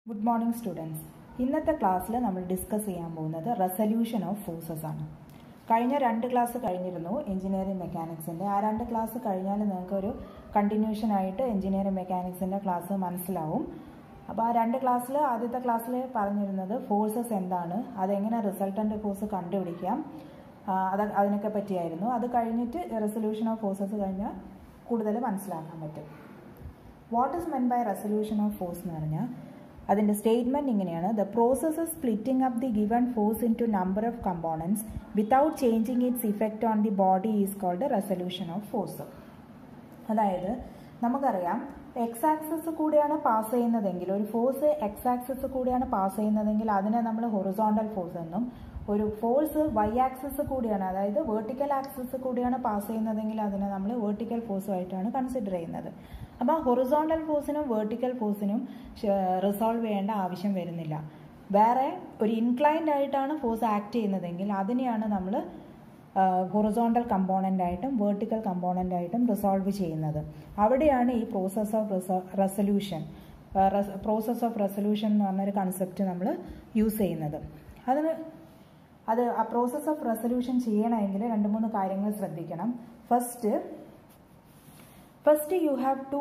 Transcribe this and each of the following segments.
Good morning students ഇന്നത്തെ ക്ലാസ്സിൽ നമ്മൾ ഡിസ്കസ് ചെയ്യാൻ പോകുന്നത് റെസല്യൂഷൻ ഓഫ് ഫോഴ്സസ് ആണ് കഴിഞ്ഞ രണ്ട് ക്ലാസ് കഴിഞ്ഞിരുന്നു എഞ്ചിനീയറിംഗ് മെക്കാനിക്സിൻ്റെ ആ രണ്ട് ക്ലാസ് കഴിഞ്ഞാൽ നിങ്ങൾക്ക് ഒരു കണ്ടിന്യൂഷൻ ആയിട്ട് എഞ്ചിനീയറിംഗ് മെക്കാനിക്സിൻ്റെ ക്ലാസ് മനസ്സിലാവും അപ്പോൾ ആ രണ്ട് ക്ലാസ്സിൽ ആദ്യത്തെ ക്ലാസ്സിൽ പറഞ്ഞിരുന്നത് ഫോഴ്സസ് എന്താണ് അതെങ്ങനെ റിസൾട്ടൻ്റ് ഫോഴ്സ് കണ്ടുപിടിക്കാം ആ, അത് അതിനൊക്കെ പറ്റിയായിരുന്നു അത് കഴിഞ്ഞിട്ട് റെസൊല്യൂഷൻ ഓഫ് ഫോഴ്സസ് കഴിഞ്ഞാൽ കൂടുതൽ മനസ്സിലാക്കാൻ പറ്റും what is meant by resolution of force എന്ന് പറഞ്ഞാൽ അതിൻ്റെ സ്റ്റേറ്റ്മെൻറ്റ് ഇങ്ങനെയാണ് the process of splitting up the given force into number of components without changing its effect on the body is called resolution of force അതായത് നമുക്കറിയാം X axis കൂടിയാണ് pass ചെയ്യുന്നതെങ്കിൽ ഒരു force X axis കൂടിയാണ് pass ചെയ്യുന്നതെങ്കിൽ അതിനെ നമ്മൾ horizontal force എന്നും ഒരു ഫോഴ്സ് വൈ ആക്സസ് കൂടിയാണ് അതായത് വേർട്ടിക്കൽ ആക്സസ് കൂടിയാണ് പാസ് ചെയ്യുന്നതെങ്കിൽ അതിനെ നമ്മൾ വേർട്ടിക്കൽ ഫോഴ്സുമായിട്ടാണ് കൺസിഡർ ചെയ്യുന്നത് അപ്പോൾ ഹൊറിസോണ്ടൽ ഫോഴ്സിനും വേർട്ടിക്കൽ ഫോഴ്സിനും റിസോൾവ് ചെയ്യേണ്ട ആവശ്യം വരുന്നില്ല വേറെ ഒരു ഇൻക്ലൈൻഡ് ആയിട്ടാണ് ഫോഴ്സ് ആക്ട് ചെയ്യുന്നതെങ്കിൽ അതിനെയാണ് നമ്മൾ ഹൊറിസോണ്ടൽ കമ്പോണൻ്റ് ആയിട്ടും വേർട്ടിക്കൽ കമ്പോണൻ്റ് ആയിട്ടും റിസോൾവ് ചെയ്യുന്നത് അവിടെയാണ് ഈ process of resolution process of resolution എന്ന് പറഞ്ഞൊരു കൺസെപ്റ്റ് നമ്മൾ യൂസ് ചെയ്യുന്നത് അതിന് അത് ആ പ്രോസസ് ഓഫ് റെസൊല്യൂഷൻ ചെയ്യണമെങ്കിൽ രണ്ട് മൂന്ന് കാര്യങ്ങൾ ശ്രദ്ധിക്കണം first first you have to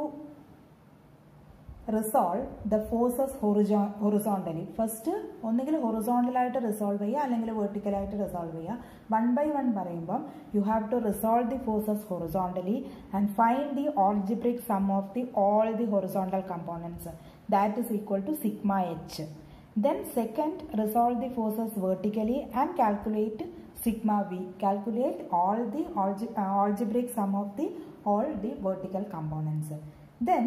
resolve the forces ഹൊറിജോ ഹൊറിസോണ്ടലി ഫസ്റ്റ് ഒന്നുകിൽ ഹൊറിസോണ്ടലായിട്ട് റിസോൾവ് ചെയ്യുക അല്ലെങ്കിൽ വെർട്ടിക്കലായിട്ട് റിസോൾവ് ചെയ്യുക വൺ ബൈ വൺ പറയുമ്പം you have to resolve the forces horizontally and find the algebraic sum of the all the horizontal components that is equal to sigma H then second resolve the forces vertically and calculate sigma v calculate all the alge uh, algebraic sum of the all the vertical components then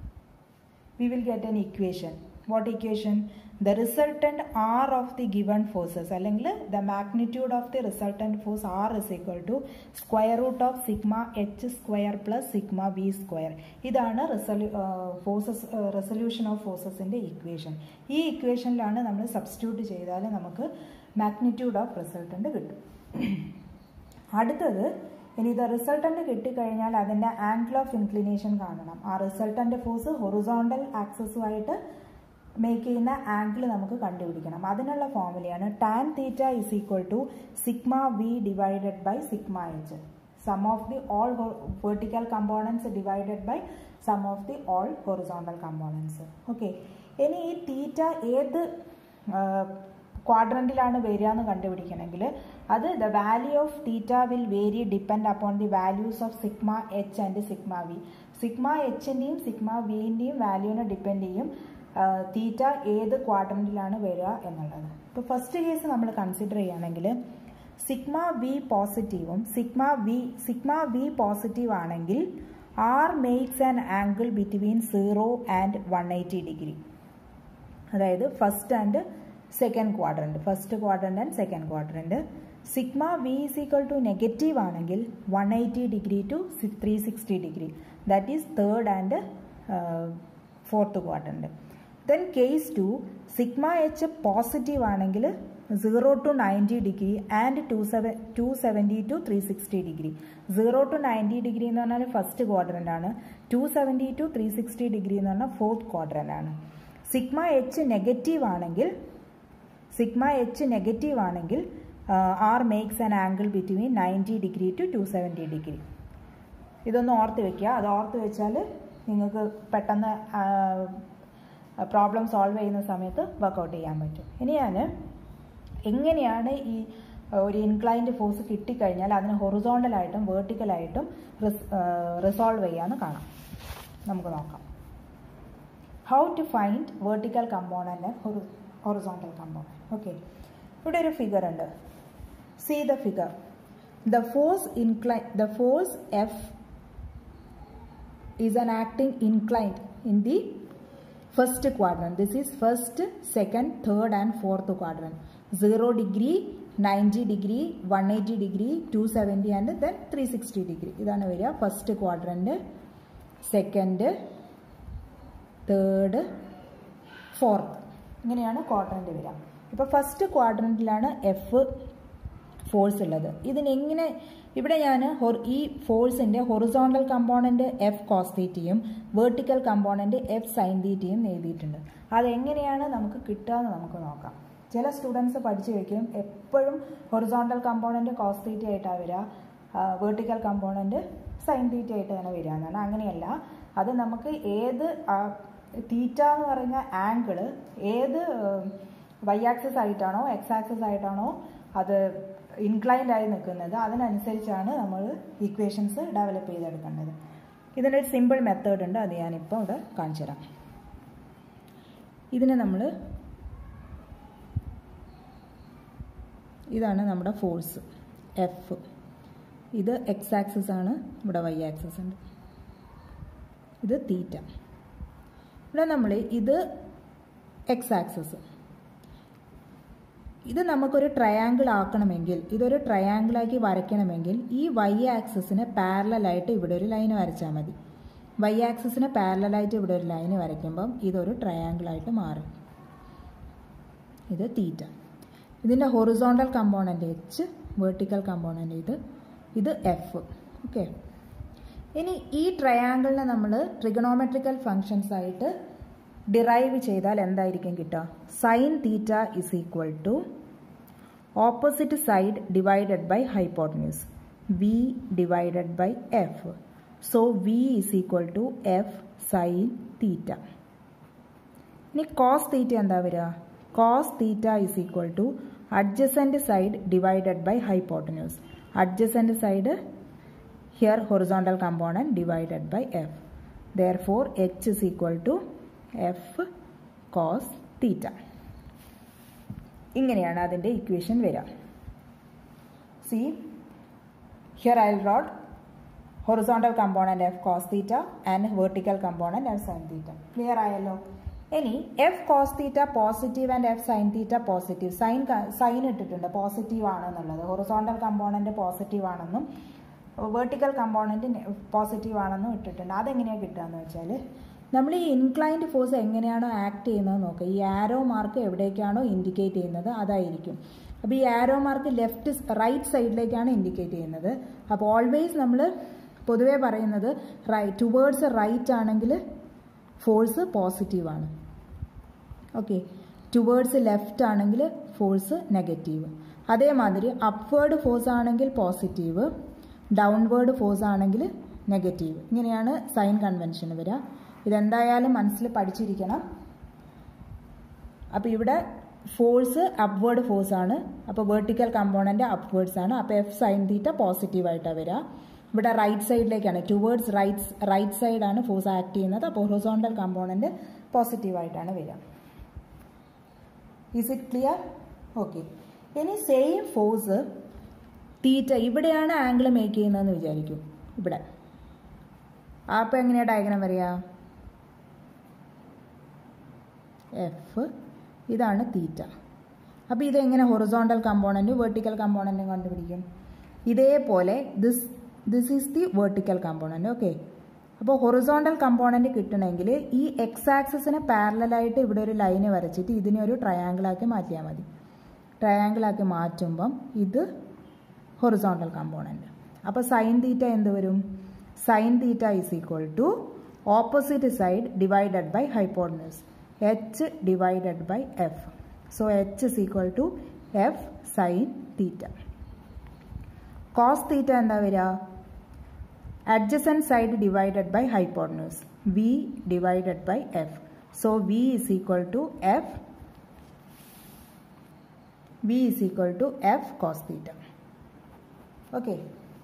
we will get an equation what equation the resultant r of the given forces അല്ലെങ്കിൽ the magnitude of the resultant force r is equal to square root of sigma h square plus sigma v square ഇതാണ് forces resolution of ഫോഴ്സസിൻ്റെ equation ഈ ഇക്വേഷനിലാണ് നമ്മൾ substitute ചെയ്താൽ നമുക്ക് magnitude of resultant കിട്ടും അടുത്തത് ഇനി ഇത് റിസൾട്ടൻ്റ് കിട്ടിക്കഴിഞ്ഞാൽ അതിൻ്റെ ആംഗിൾ ഓഫ് ഇൻക്ലിനേഷൻ കാണണം ആ റിസൾട്ടൻ്റ് ഫോഴ്സ് ഹൊറിസോണ്ടൽ ആക്സസുമായിട്ട് മേക്ക് ചെയ്യുന്ന ആംഗിൾ നമുക്ക് കണ്ടുപിടിക്കണം അതിനുള്ള ഫോർമുലയാണ് tan theta is equal to sigma V divided by sigma H sum of the all vertical components divided by sum of the all horizontal components okay ഇനി ഈ theta ഏത് ക്വാഡ്രൻറ്റിലാണ് വരിക എന്ന് കണ്ടുപിടിക്കണമെങ്കിൽ അത് the value of theta will vary depend upon the values of sigma H and sigma V sigma എച്ചിൻ്റെയും sigma വിൻ്റെയും വാല്യൂവിനെ depend ചെയ്യും തീറ്റ ഏത് ക്വാഡ്രൻറ്റിലാണ് വരിക എന്നുള്ളത് ഇപ്പോൾ ഫസ്റ്റ് കേസ് നമ്മൾ കൺസിഡർ ചെയ്യുകയാണെങ്കിൽ സിഗ്മ വി പോസിറ്റീവും sigma V sigma V positive ആണെങ്കിൽ R makes an angle between zero and one eighty degree അതായത് first and second quadrant first quadrant and second quadrant sigma V is equal to negative ആണെങ്കിൽ one eighty degree to three sixty degree that is third and fourth quadrant then case two sigma H positive ആണെങ്കിൽ zero to ninety degree and two seven two seventy to three sixty degree zero to ninety degree എന്ന് പറഞ്ഞാൽ first quadrant ആണ് two seventy to three sixty degree എന്ന് പറഞ്ഞാൽ fourth quadrant ആണ് sigma H negative ആണെങ്കിൽ sigma H negative ആണെങ്കിൽ R makes an angle between ninety degree to two seventy degree ഇതൊന്ന് ഓർത്ത് വെക്കുക അത് ഓർത്ത് വെച്ചാൽ നിങ്ങൾക്ക് പെട്ടെന്ന് പ്രോബ്ലം സോൾവ് ചെയ്യുന്ന സമയത്ത് വർക്കൗട്ട് ചെയ്യാൻ പറ്റും ഇനി ഞാൻ എങ്ങനെയാണ് ഈ ഒരു ഇൻക്ലൈൻഡ് ഫോഴ്സ് കിട്ടിക്കഴിഞ്ഞാൽ അതിന് ഹൊറിസോണ്ടലായിട്ടും വേർട്ടിക്കലായിട്ടും റിസോൾവ് ചെയ്യാമെന്ന് കാണാം നമുക്ക് നോക്കാം how to find vertical component and horizontal component okay ഇവിടെ ഒരു ഫിഗർ ഉണ്ട് see the figure the force incline the force F is an acting inclined in the first quadrant. This is first, second, third and fourth quadrant. 0 degree, 90 degree, 180 degree, 270 and then 360 degree. ഇതാണ് വരിക first quadrant second third fourth ഇങ്ങനെയാണ് quadrant വരിക ഇപ്പോൾ first ക്വാഡ്രൻറ്റിലാണ് F force ഉള്ളത് ഇതിനെങ്ങനെ ഇവിടെ ഞാൻ ഈ ഫോഴ്സിൻ്റെ ഹൊറിസോണ്ടൽ കമ്പോണൻറ്റ് എഫ് കോസ്തീറ്റയും വേർട്ടിക്കൽ കമ്പോണൻറ്റ് എഫ് സൈൻ തീറ്റയും എഴുതിയിട്ടുണ്ട് അതെങ്ങനെയാണ് നമുക്ക് കിട്ടുക എന്ന് നമുക്ക് നോക്കാം ചില സ്റ്റുഡൻസ് പഠിച്ചു വയ്ക്കും എപ്പോഴും ഹൊറിസോണ്ടൽ കമ്പോണൻറ്റ് കോസ്തീറ്റ ആയിട്ടാണ് വരിക വേർട്ടിക്കൽ കമ്പോണൻറ്റ് സൈൻ തീറ്റ ആയിട്ട് തന്നെ വരിക എന്നാണ് അങ്ങനെയല്ല അത് നമുക്ക് ഏത് തീറ്റ എന്ന് പറയുന്ന ആംഗിള് ഏത് വൈ ആക്സിസ് ആയിട്ടാണോ എക്സ് ആക്സിസ് ആയിട്ടാണോ അത് ഇൻക്ലൈൻഡ് ആയി നിൽക്കുന്നത് അതിനനുസരിച്ചാണ് നമ്മൾ ഇക്വേഷൻസ് ഡെവലപ്പ് ചെയ്തെടുക്കേണ്ടത് ഇതിനൊരു സിമ്പിൾ മെത്തേഡ് ഉണ്ട് അത് ഞാനിപ്പോൾ ഇവിടെ കാണിച്ചു തരാം ഇതിനെ നമ്മൾ ഇതാണ് നമ്മുടെ ഫോഴ്സ് എഫ് ഇത് എക്സ് ആക്സിസ് ആണ് ഇവിടെ വൈ ആക്സിസ് ഉണ്ട് ഇത് തീറ്റ ഇവിടെ നമ്മൾ ഇത് എക്സ് ആക്സിസ് ഇത് നമുക്കൊരു ട്രയാങ്കിൾ ആക്കണമെങ്കിൽ ഇതൊരു ട്രയാങ്കിളാക്കി വരയ്ക്കണമെങ്കിൽ ഈ വൈ ആക്സിസിന് പാരലായിട്ട് ഇവിടെ ഒരു ലൈൻ വരച്ചാൽ മതി വൈ ആക്സിസിന് പാരലായിട്ട് ഇവിടെ ഒരു ലൈൻ വരയ്ക്കുമ്പം ഇതൊരു ട്രയാങ്കിളായിട്ട് മാറും ഇത് തീറ്റ ഇതിൻ്റെ horizontal component H vertical component ഇത് ഇത് എഫ് ഓക്കെ ഇനി ഈ ട്രയാങ്കിളിനെ നമ്മൾ ട്രിഗണോമെട്രിക്കൽ ഫങ്ഷൻസ് ആയിട്ട് ഡിറൈവ് ചെയ്താൽ എന്തായിരിക്കും കിട്ടുക sine theta is equal to opposite side divided by hypotenuse V divided by F so V is equal to F sine theta ഇനി കോസ് തീറ്റ എന്താ വരിക cos theta is equal to adjacent side divided by hypotenuse adjacent side here horizontal component divided by F therefore H is equal to F cos theta ഇങ്ങനെയാണ് അതിൻ്റെ equation വരിക see here I wrote horizontal component F cos theta and vertical component F sine theta clear ആയല്ലോ ഇനി F cos theta positive and F sine theta positive sign sign ഇട്ടിട്ടുണ്ട് positive ആണെന്നുള്ളത് horizontal component positive ആണെന്നും vertical component positive ആണെന്നും ഇട്ടിട്ടുണ്ട് അതെങ്ങനെയാണ് കിട്ടുക എന്ന് വെച്ചാൽ നമ്മൾ ഈ ഇൻക്ലൈൻഡ് ഫോഴ്സ് എങ്ങനെയാണോ ആക്ട് ചെയ്യുന്നത് നോക്കുക ഈ ആരോ മാർക്ക് എവിടേക്കാണോ ഇൻഡിക്കേറ്റ് ചെയ്യുന്നത് അതായിരിക്കും അപ്പോൾ ഈ ആരോ മാർക്ക് ലെഫ്റ്റ് റൈറ്റ് സൈഡിലേക്കാണ് ഇൻഡിക്കേറ്റ് ചെയ്യുന്നത് അപ്പോൾ ഓൾവേസ് നമ്മൾ പൊതുവേ പറയുന്നത് റൈ ടുവേർഡ്സ് റൈറ്റ് ആണെങ്കിൽ ഫോഴ്സ് പോസിറ്റീവ് ആണ് ഓക്കെ ടുവേർഡ്സ് ലെഫ്റ്റ് ആണെങ്കിൽ ഫോഴ്സ് നെഗറ്റീവ് അതേമാതിരി അപ്വേർഡ് ഫോഴ്സ് ആണെങ്കിൽ പോസിറ്റീവ് ഡൗൺവേർഡ് ഫോഴ്സ് ആണെങ്കിൽ നെഗറ്റീവ് ഇങ്ങനെയാണ് സൈൻ കൺവെൻഷൻ വരിക ഇതെന്തായാലും മനസ്സിൽ പഠിച്ചിരിക്കണം അപ്പോൾ ഇവിടെ ഫോഴ്സ് അപ്വേർഡ് ഫോഴ്സ് ആണ് അപ്പോൾ വേർട്ടിക്കൽ കമ്പോണൻ്റ് അപ്വേർഡ്സ് ആണ് അപ്പോൾ എഫ് സൈൻ തീറ്റ പോസിറ്റീവ് ആയിട്ടാണ് വരിക ഇവിടെ റൈറ്റ് സൈഡിലേക്കാണ് ടുവേർഡ്സ് റൈറ്റ് റൈറ്റ് സൈഡാണ് ഫോഴ്സ് ആക്ട് ചെയ്യുന്നത് അപ്പോൾ ഹൊറിസോണ്ടൽ കമ്പോണൻ്റ് പോസിറ്റീവ് ആയിട്ടാണ് വരിക ഈസ് ഇറ്റ് ക്ലിയർ ഓക്കെ ഇനി സെയിം ഫോഴ്സ് തീറ്റ ഇവിടെയാണ് ആംഗിൾ മേക്ക് ചെയ്യുന്നതെന്ന് വിചാരിക്കും ഇവിടെ അപ്പോൾ എങ്ങനെയാണ് ഡയഗ്രാം വരിക എഫ് ഇതാണ് തീറ്റ അപ്പോൾ ഇതെങ്ങനെ ഹൊറിസോണ്ടൽ കമ്പോണൻറ്റ് വെർട്ടിക്കൽ കമ്പോണൻറ്റും കണ്ടുപിടിക്കും ഇതേപോലെ this this is the vertical component okay അപ്പോൾ ഹൊറിസോണ്ടൽ കമ്പോണൻറ്റ് കിട്ടണമെങ്കിൽ ഈ എക്സ് ആക്സിസിന് പാരലായിട്ട് ഇവിടെ ഒരു ലൈന് വരച്ചിട്ട് ഇതിനെ ഒരു ട്രയാങ്കിളാക്കി മാറ്റിയാൽ മതി ട്രയാങ്കിളാക്കി മാറ്റുമ്പം ഇത് ഹൊറിസോണ്ടൽ കമ്പോണൻറ്റ് അപ്പോൾ സൈൻ തീറ്റ എന്ത് വരും sine theta is equal to opposite side divided by hypotenuse H divided by F so H is equal to F sine theta cos theta എന്താ വരിക adjacent side divided by hypotenuse v divided by f so v is equal to f v is equal to f cos theta okay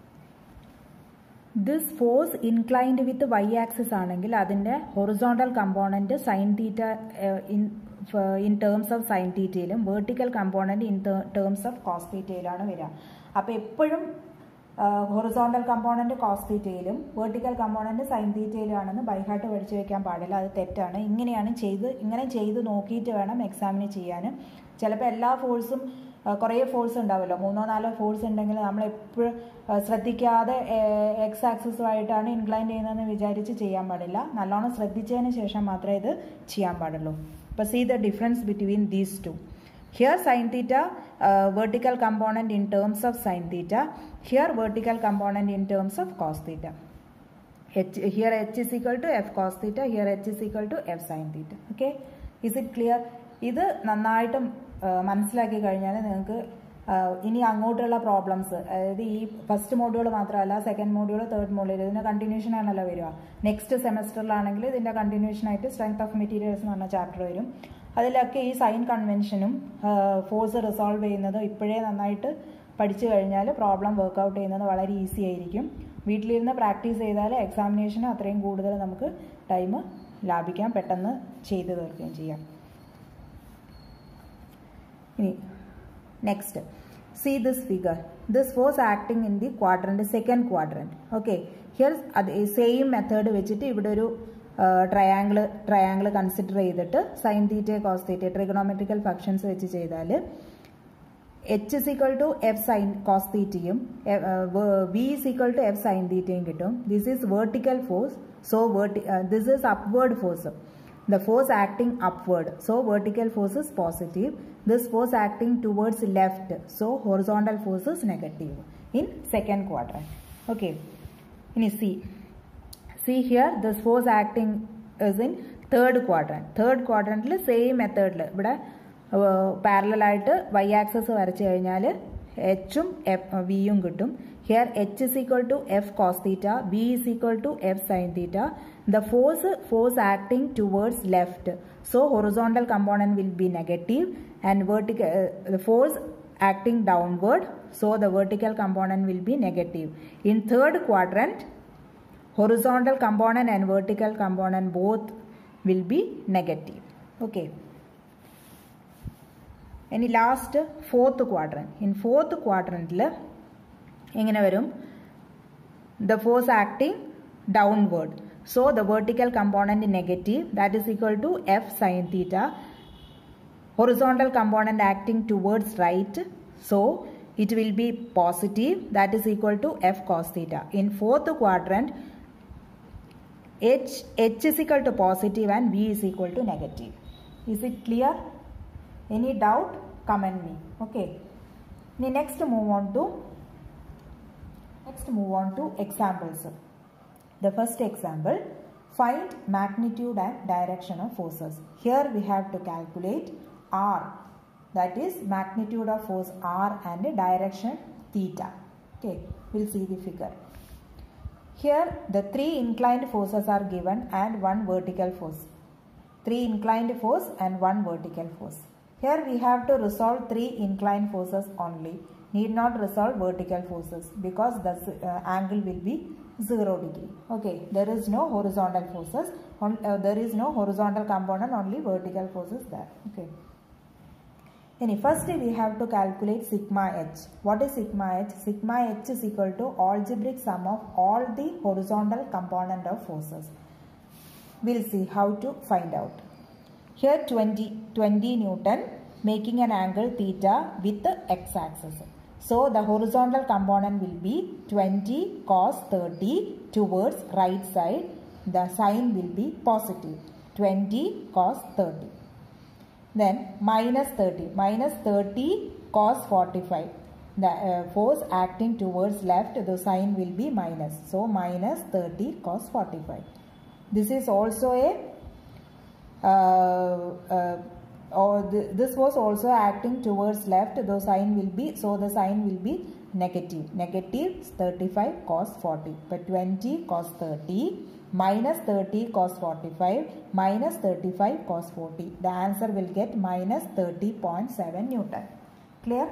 this force inclined with Y axis ആണെങ്കിൽ അതിൻ്റെ horizontal component sine theta in in terms of sine തീറ്റയിലും vertical component in terms of cos തീറ്റയിലാണ് വരിക അപ്പോൾ എപ്പോഴും horizontal component cos തീറ്റയിലും vertical component sine തീറ്റയിലുമാണെന്ന് by heart പഠിച്ചു വെക്കാൻ പാടില്ല അത് തെറ്റാണ് ഇങ്ങനെയാണ് ചെയ്ത് ഇങ്ങനെ ചെയ്ത് നോക്കിയിട്ട് വേണം എക്സാമിന് ചെയ്യാൻ ചിലപ്പോൾ എല്ലാ ഫോഴ്സും കുറേ ഫോഴ്സ് ഉണ്ടാവുമല്ലോ മൂന്നോ നാലോ ഫോഴ്സ് ഉണ്ടെങ്കിൽ നമ്മൾ എപ്പോഴും ശ്രദ്ധിക്കാതെ എക്സ് ആക്സിസുമായിട്ടാണ് ഇൻക്ലൈൻ ചെയ്യുന്നതെന്ന് വിചാരിച്ച് ചെയ്യാൻ പാടില്ല നല്ലോണം ശ്രദ്ധിച്ചതിന് ശേഷം മാത്രമേ ഇത് ചെയ്യാൻ പാടുള്ളൂ അപ്പോൾ see the difference between these two Here sin theta uh, vertical component in terms of sin theta. Here vertical component in terms of cos theta. H, here h is equal to f cos theta. Here h is equal to f sin theta. Okay. Is it clear? ഇത് നന്നായിട്ടും മനസ്സിലാക്കി കഴിഞ്ഞാൽ നിങ്ങൾക്ക് ഇനി അങ്ങോട്ടുള്ള problems അതായത് ഈ first module മാത്രമല്ല second module third module ഇതിന്റെ കണ്ടിന്യൂഷൻ ആണല്ലോ വരിക നെക്സ്റ്റ് സെമസ്റ്ററിലാണെങ്കിൽ ഇതിന്റെ കണ്ടിന്യൂഷൻ ആയിട്ട് സ്ട്രെങ്ത് ഓഫ് മെറ്റീരിയൽസ് എന്ന് പറഞ്ഞ ചാപ്റ്റർ വരും അതിലൊക്കെ ഈ സൈൻ കൺവെൻഷനും ഫോഴ്സ് റിസോൾവ് ചെയ്യുന്നതും ഇപ്പോഴേ നന്നായിട്ട് പഠിച്ചു കഴിഞ്ഞാൽ പ്രോബ്ലം വർക്കൗട്ട് ചെയ്യുന്നത് വളരെ ഈസി ആയിരിക്കും വീട്ടിലിരുന്ന് പ്രാക്ടീസ് ചെയ്താൽ എക്സാമിനേഷന് അത്രയും കൂടുതൽ നമുക്ക് ടൈം ലാഭിക്കാം പെട്ടെന്ന് ചെയ്തു തീർക്കുകയും ചെയ്യാം ഇനി next see this figure this was acting in the quadrant second quadrant okay here അത് സെയിം മെത്തേഡ് വെച്ചിട്ട് ഇവിടെ ഒരു ട്രയാങ്കിൾ ട്രയാങ്കിൾ കൺസിഡർ ചെയ്തിട്ട് sine theta cos theta trigonometrical functions വെച്ച് ചെയ്താൽ H is equal to F sine cos തീറ്റയും V is equal to F sine തീറ്റയും കിട്ടും this is vertical force so vertical this is upward force the force acting upward so vertical force is positive this force acting towards left so horizontal force is negative in second quadrant okay in see see here this force acting is in third quadrant third quadrant same method ഇവിടെ parallel ആയിട്ട് Y axis വരച്ചു കഴിഞ്ഞാൽ എച്ചും വിയും കിട്ടും here H is equal to F cos theta V is equal to F sine theta the force force acting towards left so horizontal component will be negative and vertical uh, the force acting downward so the vertical component will be negative in third quadrant horizontal component and vertical component both will be negative okay ഇനി last fourth quadrant in fourth ക്വാഡ്രൻറ്റിൽ എങ്ങനെ വരും the force acting downward So the vertical component negative that is equal to f sin theta. Horizontal component acting towards right. So it will be positive that is equal to f cos theta. In fourth quadrant h, h is equal to positive and v is equal to negative. Is it clear? Any doubt? Comment me. Okay. Now next move on to next move on to examples. The first example, find magnitude and direction of forces. Here we have to calculate R, that is magnitude of force R and direction theta. Okay, we'll see the figure. Here the three inclined forces are given and one vertical force. Three inclined force and one vertical force. Here we have to resolve three inclined forces only. Need not resolve vertical forces because the uh, angle will be 0 degree. Okay, there is no horizontal forces. On, uh, there is no horizontal component, only vertical forces there. Okay. Then first we have to calculate sigma h. What is sigma h? Sigma h is equal to algebraic sum of all the horizontal component of forces. We'll see how to find out. Here 20, 20 Newton making an angle theta with the x-axis. So the horizontal component will be 20 cos 30 towards right side. The sign will be positive 20 cos 30. Then minus 30. Minus 30 cos 45. The uh, force acting towards left the sign will be minus. So minus 30 cos 45. This is also a uh, uh, or th this was also acting towards left the sign will be so the sign will be negative negative 35 cos 40 but 20 cos 30 minus 30 cos 45 minus 35 cos 40 the answer will get minus 30.7 newton clear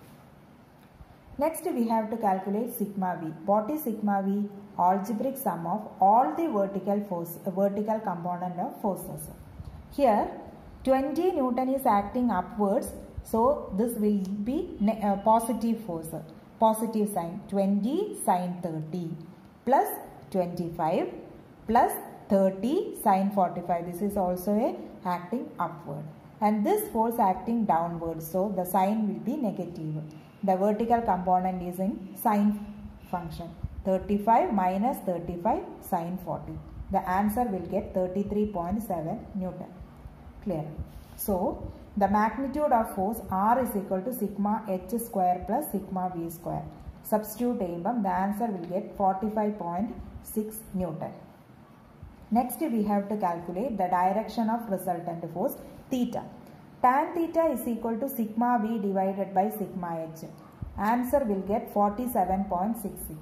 next we have to calculate sigma v what is sigma v algebraic sum of all the vertical force vertical component of forces here 20 Newton is acting upwards. So this will be uh, positive force. Positive sign 20 sine 30 plus 25 plus 30 sine 45. This is also a acting upward. And this force acting downward. So the sign will be negative. The vertical component is in sine function. 35 minus 35 sine 40. The answer will get 33.7 Newton clear. So, the magnitude of force R is equal to sigma h square plus sigma v square. Substitute ചെയ്യുമ്പം the answer will get 45.6 Newton. Next we have to calculate the direction of resultant force theta. Tan theta is equal to sigma v divided by sigma h. Answer will get 47.66.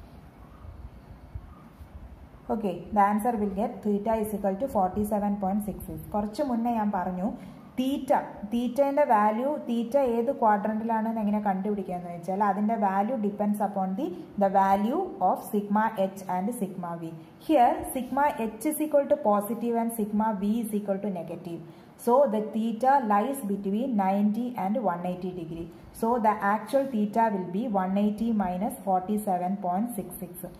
Okay the answer will get theta is equal to forty seven point six six കുറച്ച് മുന്നേ ഞാൻ പറഞ്ഞു തീറ്റ തീറ്റേൻ്റെ value തീറ്റ ഏത് ക്വാഡ്രൻറ്റിലാണെന്ന് എങ്ങനെ കണ്ടുപിടിക്കുക എന്ന് വെച്ചാൽ അതിൻ്റെ value depends upon the the value of sigma H and sigma V here sigma H is equal to positive and sigma V is equal to negative So the theta lies between 90 and 180 degree. So the actual theta will be 180 minus 47.66.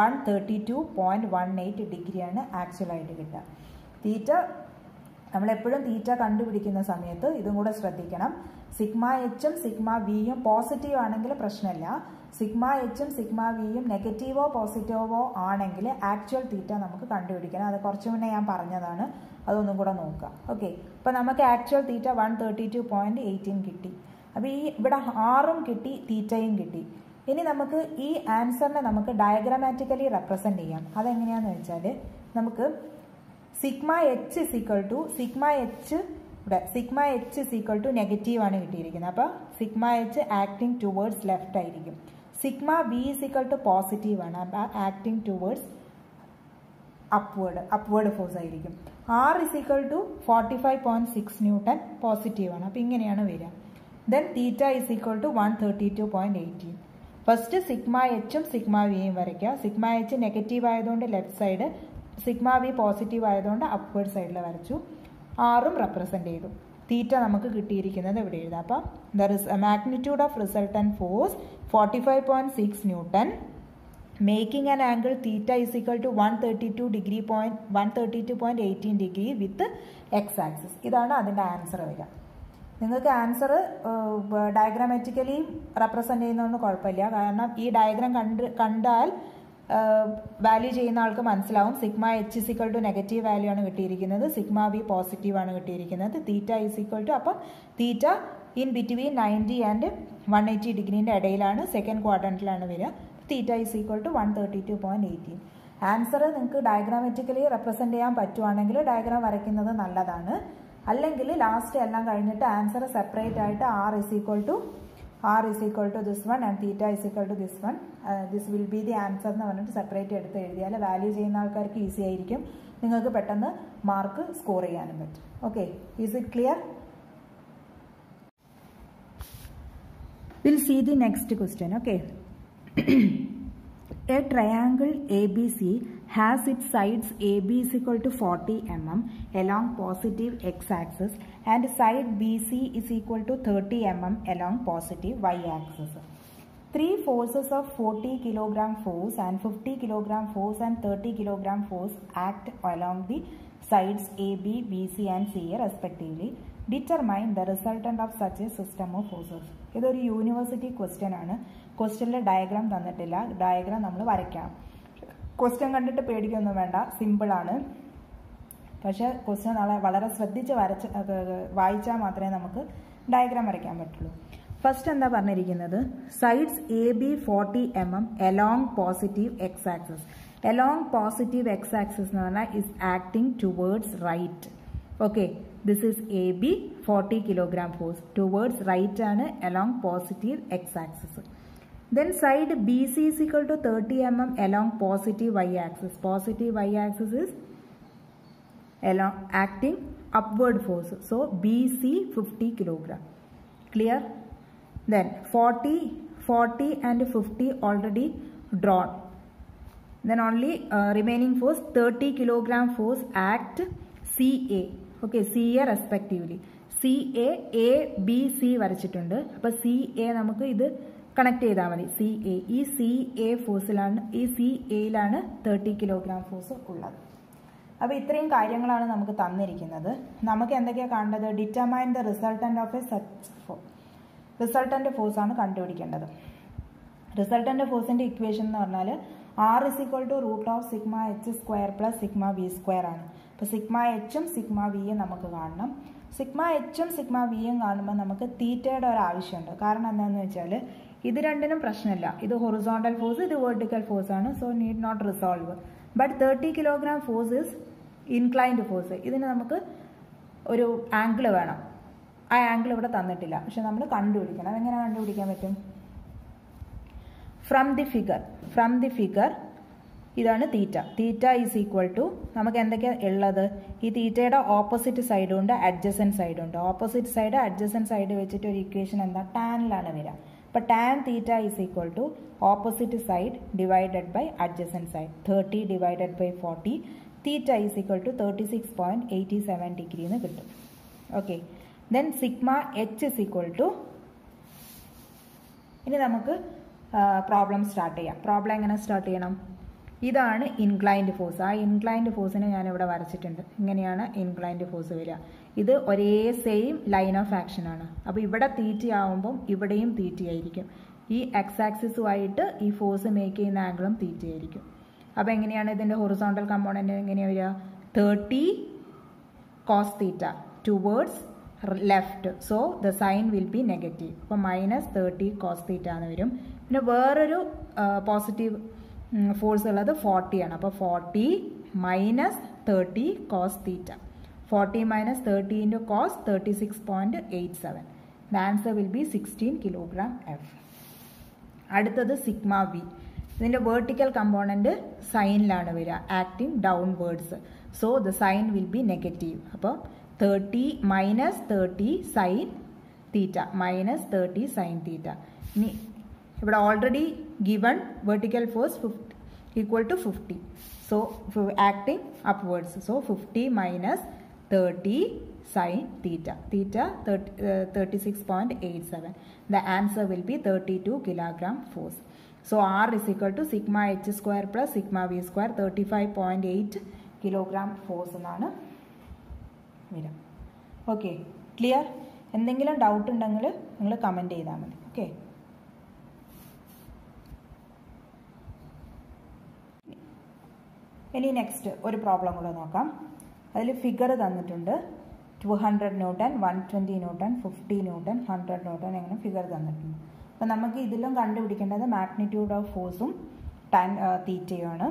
132.18 ഡിഗ്രിയാണ് actual ആയിട്ട് കിട്ടുക തീറ്റ നമ്മളെപ്പോഴും തീറ്റ കണ്ടുപിടിക്കുന്ന സമയത്ത് ഇതും കൂടെ ശ്രദ്ധിക്കണം sigma എച്ചും സിഗ്മ വിയും പോസിറ്റീവ് ആണെങ്കിൽ പ്രശ്നമില്ല സിഗ്മ എച്ചും സിഗ്മ വിയും നെഗറ്റീവോ പോസിറ്റീവോ ആണെങ്കിൽ ആക്ച്വൽ തീറ്റ നമുക്ക് കണ്ടുപിടിക്കണം അത് കുറച്ചു മുന്നേ ഞാൻ പറഞ്ഞതാണ് അതൊന്നും കൂടെ നോക്കാം ഓക്കെ അപ്പോൾ നമുക്ക് actual theta one thirty two point eighteen കിട്ടി അപ്പോൾ ഈ ഇവിടെ ആറും കിട്ടി തീറ്റയും കിട്ടി ഇനി നമുക്ക് ഈ ആൻസറിനെ നമുക്ക് ഡയഗ്രാമാറ്റിക്കലി റെപ്രസെൻ്റ് ചെയ്യാം അതെങ്ങനെയാണെന്ന് വെച്ചാൽ നമുക്ക് sigma H is equal to sigma H ഇവിടെ sigma H is equal to negative ആണ് കിട്ടിയിരിക്കുന്നത് അപ്പോൾ sigma H acting towards left ആയിരിക്കും sigma V is equal to positive ആണ് അപ്പോൾ acting towards upward upward force ആയിരിക്കും R is equal to forty five point six newton positive ആണ് അപ്പോൾ ഇങ്ങനെയാണ് വരിക then theta is equal to one thirty two point eighteen first sigma എച്ചും sigma വിയും വരയ്ക്കുക സിഗ്മ എച്ച് നെഗറ്റീവ് ആയതുകൊണ്ട് left side sigma V positive ആയതുകൊണ്ട് upward സൈഡിൽ വരച്ചു ആറും റെപ്രസെൻ്റ് ചെയ്തു തീറ്റ നമുക്ക് കിട്ടിയിരിക്കുന്നത് ഇവിടെ എഴുതാം അപ്പം ദ റിസ് magnitude of resultant force forty five point six newton making an angle theta is equal to one thirty two degree point one thirty two point eighteen degree with X axis ഇതാണ് അതിൻ്റെ answer വരിക നിങ്ങൾക്ക് answer ഡയഗ്രാമാറ്റിക്കലി represent ചെയ്യുന്നതൊന്നും കുഴപ്പമില്ല കാരണം ഈ diagram കണ്ട് കണ്ടാൽ value ചെയ്യുന്ന ആൾക്ക് മനസ്സിലാവും sigma H is equal to negative value ആണ് കിട്ടിയിരിക്കുന്നത് സിഗ്മ വി പോസിറ്റീവ് ആണ് കിട്ടിയിരിക്കുന്നത് തീറ്റ ഇസ് ഈക്വൽ ടു അപ്പം theta in between ninety and one eighty ഡിഗ്രീൻ്റെ ഇടയിലാണ് സെക്കൻഡ് ക്വാഡ്രൻറ്റിലാണ് വരിക theta is equal to one thirty two point eighteen answer നിങ്ങൾക്ക് ഡയഗ്രാമാറ്റിക്കലി റെപ്രസെൻ്റ് ചെയ്യാൻ പറ്റുവാണെങ്കിൽ ഡയഗ്രാം വരയ്ക്കുന്നത് നല്ലതാണ് അല്ലെങ്കിൽ ലാസ്റ്റ് എല്ലാം കഴിഞ്ഞിട്ട് ആൻസർ സെപ്പറേറ്റ് ആയിട്ട് R is equal to R is equal to this one and theta is equal to this one this will be the answer എന്ന് പറഞ്ഞിട്ട് സെപ്പറേറ്റ് എടുത്ത് എഴുതിയാൽ വാല്യൂ ചെയ്യുന്ന ആൾക്കാർക്ക് ഈസി ആയിരിക്കും നിങ്ങൾക്ക് പെട്ടെന്ന് മാർക്ക് സ്കോർ ചെയ്യാനും പറ്റും okay is it clear will see the next question okay A triangle ABC has its sides AB is equal to 40 mm along positive x-axis and side BC is equal to 30 mm along positive y-axis. Three forces of 40 kilogram force and 50 kilogram force and 30 kilogram force act along the sides AB, BC and CA respectively. Determine the resultant of such a system of forces. ഇതൊരു university question ആണ് ക്വസ്റ്റ്യനിൽ diagram തന്നിട്ടില്ല diagram നമ്മൾ വരയ്ക്കണം question കണ്ടിട്ട് പേടിക്കൊന്നും വേണ്ട സിമ്പിളാണ് പക്ഷേ ക്വസ്റ്റ്യൻ നാളെ വളരെ ശ്രദ്ധിച്ച് വരച്ച് വായിച്ചാൽ മാത്രമേ നമുക്ക് ഡയഗ്രാം വരയ്ക്കാൻ പറ്റുള്ളൂ ഫസ്റ്റ് എന്താ പറഞ്ഞിരിക്കുന്നത് sides A B forty M M along positive X axis along positive X axis എന്ന് പറഞ്ഞാൽ is acting towards right okay this is A B forty kilogram force towards right ആണ് along positive X axis then side B C is equal to thirty M M along positive Y axis positive Y axis is along acting upward force so bc 50 kilogram clear then 40 40 and 50 already drawn then only uh, remaining force 30 kilogram force act ca okay ca respectively C A A B C വരച്ചിട്ടുണ്ട് അപ്പോൾ C A നമുക്ക് ഇത് connect ചെയ്താൽ മതി C A ഈ C A ഫോഴ്സിലാണ് ഈ C എയിലാണ് തേർട്ടി കിലോഗ്രാം ഫോഴ്സ് ഉള്ളത് അപ്പോൾ ഇത്രയും കാര്യങ്ങളാണ് നമുക്ക് തന്നിരിക്കുന്നത് നമുക്ക് എന്തൊക്കെയാണ് കാണേണ്ടത് determine the resultant of a such ഫോ റിസൾട്ടൻ്റ് ഫോഴ്സ് ആണ് കണ്ടുപിടിക്കേണ്ടത് റിസൾട്ടൻ്റ് ഫോഴ്സിൻ്റെ ഇക്വേഷൻ എന്ന് പറഞ്ഞാൽ R is equal to root of sigma H square plus sigma V square ആണ് അപ്പോൾ സിഗ്മ എച്ചും സിഗ്മ വിയും നമുക്ക് കാണണം സിഗ്മ എച്ചും സിഗ്മ വിയും കാണുമ്പോൾ നമുക്ക് തീറ്റയുടെ ഒരു ആവശ്യമുണ്ട് കാരണം എന്താണെന്ന് വെച്ചാൽ ഇത് രണ്ടിനും പ്രശ്നമില്ല ഇത് ഹൊറിസോണ്ടൽ ഫോഴ്സ് ഇത് വെർട്ടിക്കൽ ഫോഴ്സ് ആണ് so need not resolve but thirty kilogram force is inclined force ഇതിന് നമുക്ക് ഒരു ആംഗിൾ വേണം ആ ആംഗിൾ ഇവിടെ തന്നിട്ടില്ല പക്ഷെ നമ്മൾ കണ്ടുപിടിക്കണം അതെങ്ങനെ കണ്ടുപിടിക്കാൻ പറ്റും from the figure from the figure ഇതാണ് theta theta is equal to നമുക്ക് എന്തൊക്കെയാണ് ഉള്ളത് ഈ തീറ്റയുടെ ഓപ്പോസിറ്റ് സൈഡും ഉണ്ട് അഡ്ജസൻ സൈഡും ഉണ്ട് ഓപ്പോസിറ്റ് സൈഡ് അഡ്ജസൻ സൈഡ് വെച്ചിട്ട് ഒരു ഇക്വേഷൻ എന്താ ടാനിലാണ് വരിക അപ്പോൾ tan theta is equal to opposite side divided by adjacent side thirty divided by forty theta is equal to thirty six point eighty seven degree എന്ന് കിട്ടും okay then sigma H is equal to ഇനി നമുക്ക് problem start ചെയ്യാം problem എങ്ങനെ start ചെയ്യണം ഇതാണ് inclined force ആ inclined ഫോഴ്സിനെ ഞാൻ ഇവിടെ വരച്ചിട്ടുണ്ട് ഇങ്ങനെയാണ് ഇൻക്ലൈൻഡ് ഫോഴ്സ് വരിക ഇത് ഒരേ സെയിം ലൈൻ ഓഫ് ആക്ഷൻ ആണ് അപ്പോൾ ഇവിടെ തീറ്റി ആവുമ്പം ഇവിടെയും തീറ്റി ആയിരിക്കും ഈ എക്സ് ആക്സിസുമായിട്ട് ഈ ഫോഴ്സ് മേക്ക് ചെയ്യുന്ന ആംഗിളും തീറ്റി ആയിരിക്കും അപ്പോൾ എങ്ങനെയാണ് ഇതിൻ്റെ ഹൊറിസോണ്ടൽ കമ്പോണൻ്റ് എങ്ങനെയാണ് വരിക thirty cos theta towards left so the sign will be negative അപ്പോൾ മൈനസ് തേർട്ടി കോസ് തീറ്റ എന്ന് വരും പിന്നെ വേറൊരു പോസിറ്റീവ് ഫോഴ്സ് ഉള്ളത് ഫോർട്ടി ആണ് അപ്പോൾ forty minus thirty cos theta forty minus thirty into cos thirty six point eight seven the answer will be sixteen kilogram F അടുത്തത് sigma V ഇതിൻ്റെ vertical component സൈനിലാണ് വരിക acting downwards so the sign will be negative അപ്പോൾ thirty minus thirty sine theta minus thirty sine theta ഇനി ഇവിടെ already given vertical force fifty equal to fifty so acting upwards so fifty minus thirty sine theta theta thirty six point eight seven the answer will be thirty two kilogram force so R is equal to sigma H square plus sigma V square thirty five point eight kilogram force എന്നാണ് വരിക okay clear എന്തെങ്കിലും doubt ഉണ്ടെങ്കിൽ നിങ്ങൾ comment ചെയ്താൽ മതി okay ഇനി next ഒരു problem കൂടെ നോക്കാം അതിൽ ഫിഗർ തന്നിട്ടുണ്ട് two hundred newton one twenty newton fifty newton hundred newton അങ്ങനെ ഫിഗർ തന്നിട്ടുണ്ട് അപ്പോൾ നമുക്ക് ഇതിലും കണ്ടുപിടിക്കേണ്ടത് മാഗ്നിറ്റ്യൂഡ് ഓഫ് ഫോഴ്സും ടൈം തീറ്റയുമാണ്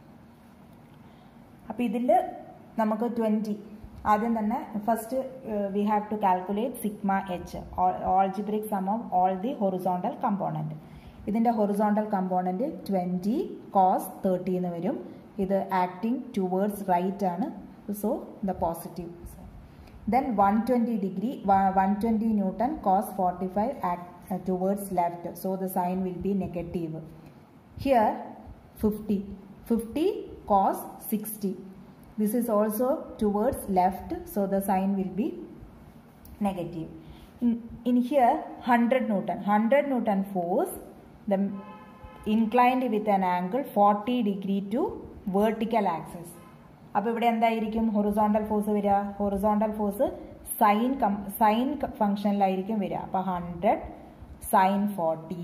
അപ്പോൾ ഇതിൽ നമുക്ക് ട്വൻറ്റി ആദ്യം തന്നെ first we have to calculate sigma H algebraic sum of all the horizontal component ഇതിൻ്റെ horizontal component twenty cos thirty എന്ന് വരും ഇത് ആക്ടിങ് ടുവേർഡ്സ് റൈറ്റ് ആണ് so the positive then one twenty degree one twenty newton cos forty five act towards left so the sign will be negative here fifty fifty cos sixty this is also towards left so the sign will be negative in, in here 100 newton 100 newton force the inclined with an angle 40 degree to vertical axis അപ്പോൾ ഇവിടെ എന്തായിരിക്കും horizontal force വരിക horizontal force sine cum sine ഫംഗ്ഷനിലായിരിക്കും വരിക അപ്പോൾ hundred sine forty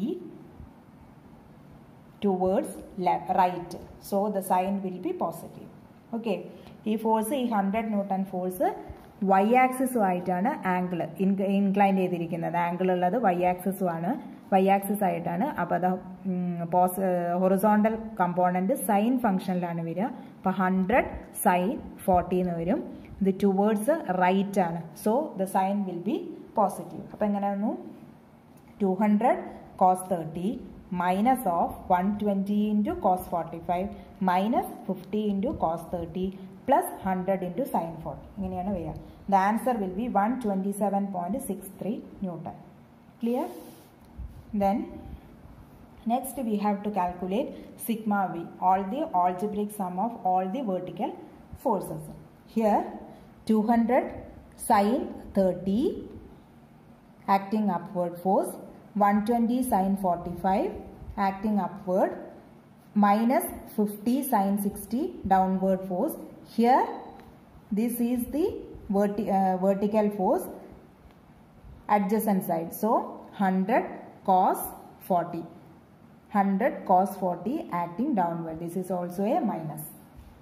towards right so the sign will be positive okay ഈ force ഈ hundred newton force Y ആക്സിസുമായിട്ടാണ് ആംഗിൾ ഇൻക്ലൈൻ ചെയ്തിരിക്കുന്നത് ആംഗിൾ ഉള്ളത് വൈ ആക്സിസുമാണ് വൈ ആക്സിസ് ആയിട്ടാണ് അപ്പോൾ അത് പോസ് ഹൊറിസോണ്ടൽ കമ്പോണൻറ്റ് സൈൻ ഫംഗ്ഷനിലാണ് വരിക അപ്പോൾ ഹൺഡ്രഡ് സൈൻ ഫോർട്ടി എന്ന് വരും ഇത് ടുവേർഡ്സ് റൈറ്റ് ആണ് so the sign will be positive അപ്പോൾ എങ്ങനെയായിരുന്നു two hundred cos thirty minus of one twenty into cos forty five minus fifty into cos thirty plus hundred into sine forty ഇങ്ങനെയാണ് വരിക the answer will be one twenty seven point six three newton clear then next we have to calculate sigma V all the algebraic sum of all the vertical forces here two hundred sine thirty acting upward force 120 sin 45 acting upward minus 50 sin 60 downward force here this is the verti uh, vertical force adjacent side so 100 cos 40 100 cos 40 acting downward this is also a minus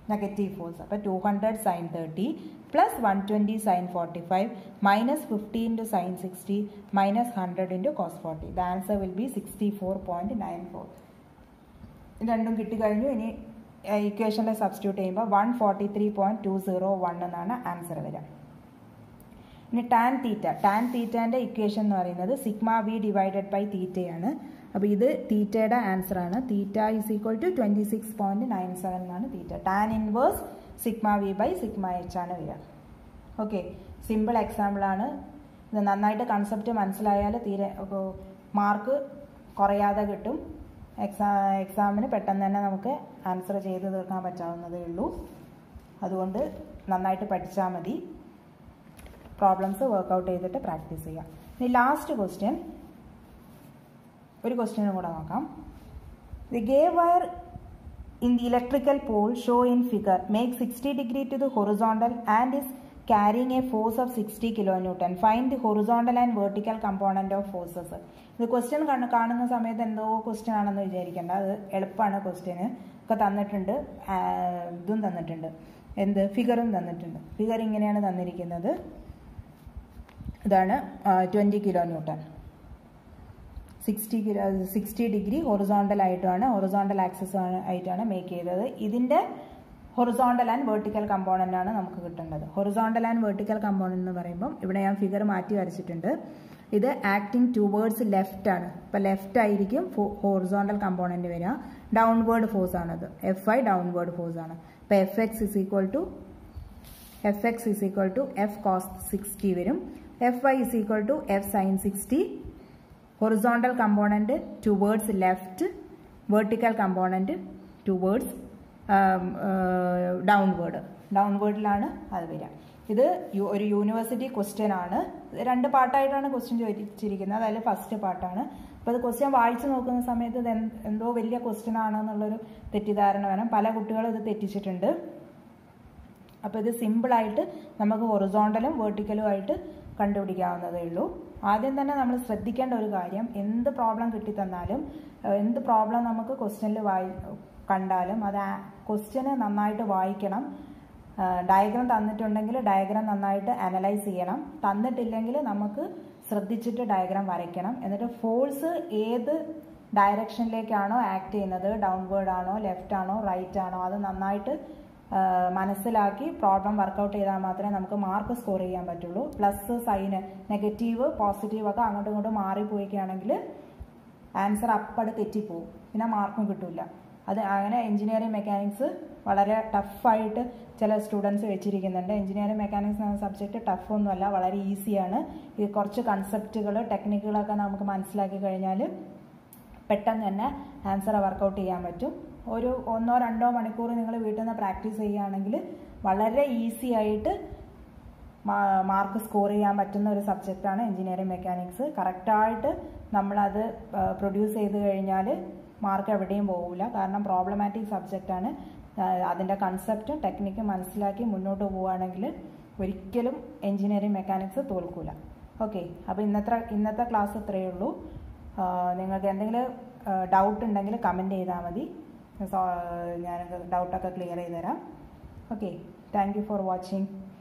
negative force അപ്പോൾ two hundred sine thirty plus one twenty sine forty five minus fifty into sine sixty minus hundred into cos forty the answer will be sixty four point nine four രണ്ടും കിട്ടിക്കഴിഞ്ഞു ഇനി ഇക്വേഷനിൽ substitute ചെയ്യുമ്പോൾ one forty three point two zero one എന്നാണ് answer വരിക ഇനി tan theta tan തീറ്റാൻ്റെ equation എന്ന് പറയുന്നത് സിഗ്മ വി ഡിവൈഡഡ് ബൈ തീറ്റയാണ് അപ്പോൾ ഇത് തീറ്റയുടെ ആൻസർ ആണ് theta is equal to twenty six point nine seven എന്നാണ് theta tan inverse sigma V by sigma H ആണ് വരിക ഓക്കെ സിമ്പിൾ എക്സാമ്പിളാണ് ഇത് നന്നായിട്ട് കൺസെപ്റ്റ് മനസ്സിലായാൽ തീരെ മാർക്ക് കുറയാതെ കിട്ടും എക്സാ എക്സാമിന് പെട്ടെന്ന് തന്നെ നമുക്ക് ആൻസർ ചെയ്ത് തീർക്കാൻ പറ്റാവുന്നതേ ഉള്ളൂ അതുകൊണ്ട് നന്നായിട്ട് പഠിച്ചാൽ മതി പ്രോബ്ലംസ് വർക്കൗട്ട് ചെയ്തിട്ട് പ്രാക്ടീസ് ചെയ്യാം ഇനി ലാസ്റ്റ് ക്വസ്റ്റ്യൻ ഒരു ക്വസ്റ്റ്യനും കൂടെ നോക്കാം the guy wire in the electrical pole show in figure make sixty degree to the horizontal and is carrying a force of sixty kilo newton find the horizontal and vertical component of forces ഇത് question കാണുന്ന സമയത്ത് എന്തോ question ആണെന്ന് വിചാരിക്കേണ്ട അത് എളുപ്പമാണ് question ഒക്കെ തന്നിട്ടുണ്ട് ഇതും തന്നിട്ടുണ്ട് എന്ത് ഫിഗറും തന്നിട്ടുണ്ട് ഫിഗർ ഇങ്ങനെയാണ് തന്നിരിക്കുന്നത് ഇതാണ് twenty kilo newton sixty kilo sixty degree horizontal ആയിട്ടാണ് ഹൊറിസോണ്ടൽ ആക്സസ് ആയിട്ടാണ് മേക്ക് ചെയ്തത് ഇതിൻ്റെ ഹൊറിസോണ്ടൽ ആൻഡ് വെർട്ടിക്കൽ കമ്പോണൻ്റ് ആണ് നമുക്ക് കിട്ടേണ്ടത് ഹൊറിസോണ്ടൽ ആൻഡ് വെർട്ടിക്കൽ കമ്പോണൻ്റ് എന്ന് പറയുമ്പം ഇവിടെ ഞാൻ ഫിഗർ മാറ്റി വരച്ചിട്ടുണ്ട് ഇത് ആക്ടിങ് ടുവേർഡ്സ് ലെഫ്റ്റ് ആണ് ഇപ്പം ലെഫ്റ്റ് ആയിരിക്കും ഹോറിസോണ്ടൽ കമ്പോണൻ്റ് വരിക ഡൗൺവേർഡ് ഫോഴ്സ് ആണത് എഫ് ഐ ഡൗൺവേർഡ് ഫോഴ്സ് ആണ് ഇപ്പം F X is equal to F X is equal to F cos sixty വരും F I is equal to F sine sixty horizontal component towards left vertical component towards downward ഡൗൺവേർഡിലാണ് അത് വരിക ഇത് ഒരു university question ആണ് രണ്ട് പാർട്ടായിട്ടാണ് question ചോദിച്ചിരിക്കുന്നത് അതിൽ ഫസ്റ്റ് പാർട്ടാണ് അപ്പോൾ അത് ക്വസ്റ്റ്യൻ വായിച്ചു നോക്കുന്ന സമയത്ത് ഇത് എന്തോ വലിയ ക്വസ്റ്റ്യൻ ആണെന്നുള്ളൊരു തെറ്റിദ്ധാരണ വേണം പല കുട്ടികളും ഇത് തെറ്റിച്ചിട്ടുണ്ട് അപ്പോൾ ഇത് സിമ്പിളായിട്ട് നമുക്ക് ഹൊറിസോണ്ടലും വേർട്ടിക്കലും ആയിട്ട് കണ്ടുപിടിക്കാവുന്നതേ ഉള്ളൂ ആദ്യം തന്നെ നമ്മൾ ശ്രദ്ധിക്കേണ്ട ഒരു കാര്യം എന്ത് പ്രോബ്ലം കിട്ടിത്തന്നാലും എന്ത് പ്രോബ്ലം നമുക്ക് ക്വസ്റ്റ്യനിൽ വായി കണ്ടാലും അത് ക്വസ്റ്റ്യന് നന്നായിട്ട് വായിക്കണം ഡയഗ്രാം തന്നിട്ടുണ്ടെങ്കിൽ ഡയഗ്രാം നന്നായിട്ട് അനലൈസ് ചെയ്യണം തന്നിട്ടില്ലെങ്കിൽ നമുക്ക് ശ്രദ്ധിച്ചിട്ട് ഡയഗ്രാം വരയ്ക്കണം എന്നിട്ട് ഫോഴ്സ് ഏത് ഡയറക്ഷനിലേക്കാണോ ആക്ട് ചെയ്യുന്നത് ഡൗൺവേർഡ് ആണോ ലെഫ്റ്റ് ആണോ റൈറ്റ് ആണോ അത് നന്നായിട്ട് മനസ്സിലാക്കി പ്രോബ്ലം വർക്കൗട്ട് ചെയ്താൽ മാത്രമേ നമുക്ക് മാർക്ക് സ്കോർ ചെയ്യാൻ പറ്റുള്ളൂ പ്ലസ് സൈന് നെഗറ്റീവ് പോസിറ്റീവ് ഒക്കെ അങ്ങോട്ടും ഇങ്ങോട്ടും മാറിപ്പോയിക്കുകയാണെങ്കിൽ ആൻസർ അപ്പട് തെറ്റിപ്പോവും പിന്നെ മാർക്കും കിട്ടില്ല അത് അങ്ങനെ എഞ്ചിനീയറിംഗ് മെക്കാനിക്സ് വളരെ ടഫായിട്ട് ചില സ്റ്റുഡൻസ് വെച്ചിരിക്കുന്നുണ്ട് എഞ്ചിനീയറിംഗ് മെക്കാനിക്സ് എന്ന സബ്ജക്റ്റ് ടഫൊന്നുമല്ല വളരെ ഈസിയാണ് ഇത് കുറച്ച് കൺസെപ്റ്റുകൾ ടെക്നിക്കുകളൊക്കെ നമുക്ക് മനസ്സിലാക്കി കഴിഞ്ഞാൽ പെട്ടെന്ന് തന്നെ ആൻസർ വർക്കൗട്ട് ചെയ്യാൻ പറ്റും ഒരു ഒന്നോ രണ്ടോ മണിക്കൂർ നിങ്ങൾ വീട്ടിൽ നിന്ന് പ്രാക്ടീസ് ചെയ്യുകയാണെങ്കിൽ വളരെ ഈസി ആയിട്ട് മാർക്ക് സ്കോർ ചെയ്യാൻ പറ്റുന്ന ഒരു സബ്ജക്റ്റാണ് എഞ്ചിനീയറിംഗ് മെക്കാനിക്സ് കറക്റ്റായിട്ട് നമ്മളത് പ്രൊഡ്യൂസ് ചെയ്ത് കഴിഞ്ഞാൽ മാർക്ക് എവിടെയും പോകില്ല കാരണം പ്രോബ്ലമാറ്റിക് സബ്ജക്റ്റാണ് അതിൻ്റെ കൺസെപ്റ്റും ടെക്നിക്കും മനസ്സിലാക്കി മുന്നോട്ട് പോവുകയാണെങ്കിൽ ഒരിക്കലും എഞ്ചിനീയറിംഗ് മെക്കാനിക്സ് തോൽക്കൂല ഓക്കെ അപ്പോൾ ഇന്നത്തെ ഇന്നത്തെ ക്ലാസ് ഇത്രയേ ഉള്ളൂ നിങ്ങൾക്ക് എന്തെങ്കിലും ഡൗട്ട് ഉണ്ടെങ്കിൽ കമൻറ്റ് ചെയ്താൽ മതി ഞാൻ ഡൗട്ടൊക്കെ ക്ലിയർ ചെയ്ത് തരാം okay thank you for watching